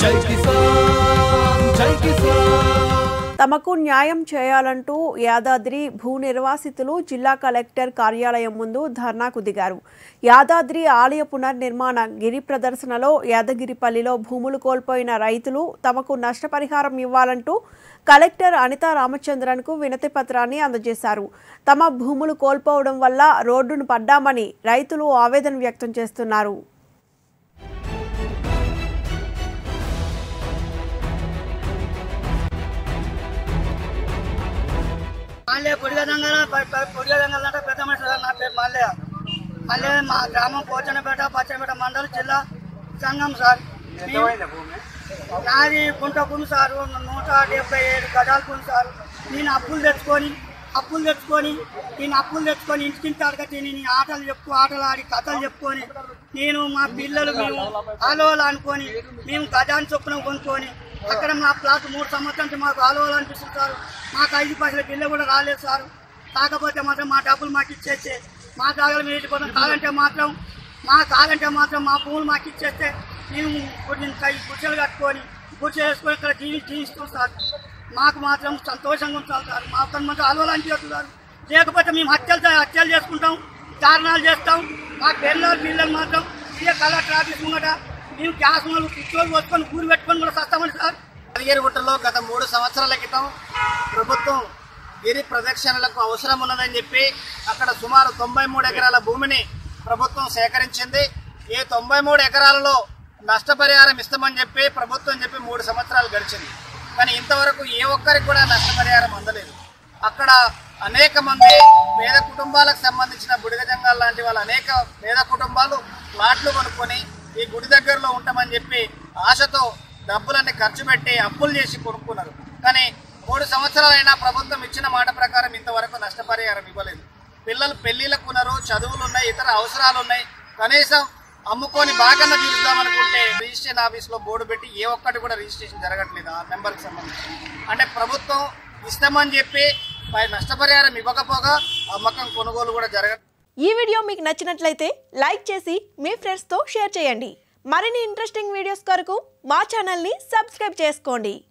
జై కిసాన్ జై కిసాన్ తమకు న్యాయం చేయాలంటూ యాదాద్రి భూ నిర్వాసితులు జిల్లా కలెక్టర్ కార్యాలయం ముందు ధర్నాకు దిగారు యాదాద్రి ఆలయ పునర్నిర్మాణ గిరి ప్రదర్శనలో యాదగిరిపల్లిలో భూములు కోల్పోయిన రైతులు తమకు నష్టపరిహారం ఇవ్వాలంటూ కలెక్టర్ అనితా రామచంద్రన్కు వినతి పత్రాన్ని అందజేశారు తమ భూములు కోల్పోవడం వల్ల రోడ్డును పడ్డామని రైతులు ఆవేదన వ్యక్తం చేస్తున్నారు మాల్య పొడిగదంగల పొడిగదంగల అంటే పెద్ద మనిషి సార్ నా పేరు మాల్య మళ్ళీ మా గ్రామం పోచనపేట పచ్చనపేట మండలం జిల్లా సంఘం సార్ మేము- నాది గుంట భూమి సార్ నూట డెబ్బై ఏడు గజాల భూమి సార్ నేను అప్పులు తెచ్చుకొని అప్పులు తెచ్చుకొని నేను అప్పులు తెచ్చుకొని ఇంటికింటి అడగ తిని నీ ఆటలు చెప్పు ఆటలు ఆడి కథలు చెప్పుకొని నేను మా పిల్లలు మేము ఆలోలు అనుకొని మేము గజాన్ని చొప్పున కొనుక్కొని అక్కడ మా ప్లాట్ మూడు సంవత్సరాల నుంచి మాకు ఆలోలు అనిపిస్తుంది సార్ మాకు ఐదు పైసల బిల్లు కూడా రాలేదు సార్ కాకపోతే మాత్రం మా డబ్బులు మాకు ఇచ్చేస్తే మా జాగాలు మీరు ఇటుకోవడం కాదంటే మాత్రం మా కాదంటే మాత్రం మా భూములు మాకు ఇచ్చేస్తే మేము కొన్ని కై గుడ్డలు కట్టుకొని గుడ్డ వేసుకొని ఇక్కడ జీవి జీవిస్తాం సార్ మాకు మాత్రం సంతోషంగా ఉంటాం సార్ మా పని మాత్రం అలవాలని చేస్తున్నారు లేకపోతే మేము హత్యలు చే- హత్యలు చేసుకుంటాం దారుణాలు చేస్తాం మా పిల్లలు పిల్లలు మాత్రం ఇదే కలెక్టర్ ఆఫీస్ ముంగట మేము గ్యాస్ ముందు పిచ్చోళ్ళు పోసుకొని కూరి పెట్టుకొని కూడా సస్తామని సార్ అలిగేరుగుట్టలో గత మూడు సంవత్సరాల క్రితం ప్రభుత్వం గిరి ప్రదక్షిణలకు అవసరం ఉన్నదని చెప్పి అక్కడ సుమారు తొంభై మూడు ఎకరాల భూమిని ప్రభుత్వం సేకరించింది ఈ తొంభై మూడు ఎకరాలలో నష్టపరిహారం ఇస్తామని చెప్పి ప్రభుత్వం చెప్పి మూడు సంవత్సరాలు గడిచింది కానీ ఇంతవరకు ఏ ఒక్కరికి కూడా నష్టపరిహారం అందలేదు అక్కడ అనేక మంది పేద కుటుంబాలకు సంబంధించిన బుడిగ జంగాల్ లాంటి వాళ్ళు అనేక పేద కుటుంబాలు ప్లాట్లు కొనుక్కొని ఈ గుడి దగ్గరలో ఉంటామని చెప్పి ఆశతో డబ్బులన్నీ ఖర్చు పెట్టి అప్పులు చేసి కొనుక్కున్నారు కానీ మూడు సంవత్సరాలైనా ప్రభుత్వం ఇచ్చిన మాట ప్రకారం ఇంతవరకు నష్టపరిహారం ఇవ్వలేదు పిల్లలు పెళ్లిళ్ళకు ఉన్నారు చదువులు ఉన్నాయి ఇతర అవసరాలు ఉన్నాయి కనీసం అమ్ముకొని బాగా తీరుద్దామనుకుంటే రిజిస్ట్రేషన్ ఆఫీస్లో బోర్డు పెట్టి ఏ ఒక్కటి కూడా రిజిస్ట్రేషన్ జరగట్లేదు ఆ నెంబర్కి సంబంధించి అంటే ప్రభుత్వం ఇస్తామని చెప్పి పై నష్టపరిహారం ఇవ్వకపోగా అమ్మకం కొనుగోలు కూడా జరగ ఈ వీడియో మీకు నచ్చినట్లయితే లైక్ చేసి మీ ఫ్రెండ్స్తో షేర్ చేయండి మరిన్ని ఇంట్రెస్టింగ్ వీడియోస్ కొరకు మా ఛానల్ని సబ్స్క్రైబ్ చేసుకోండి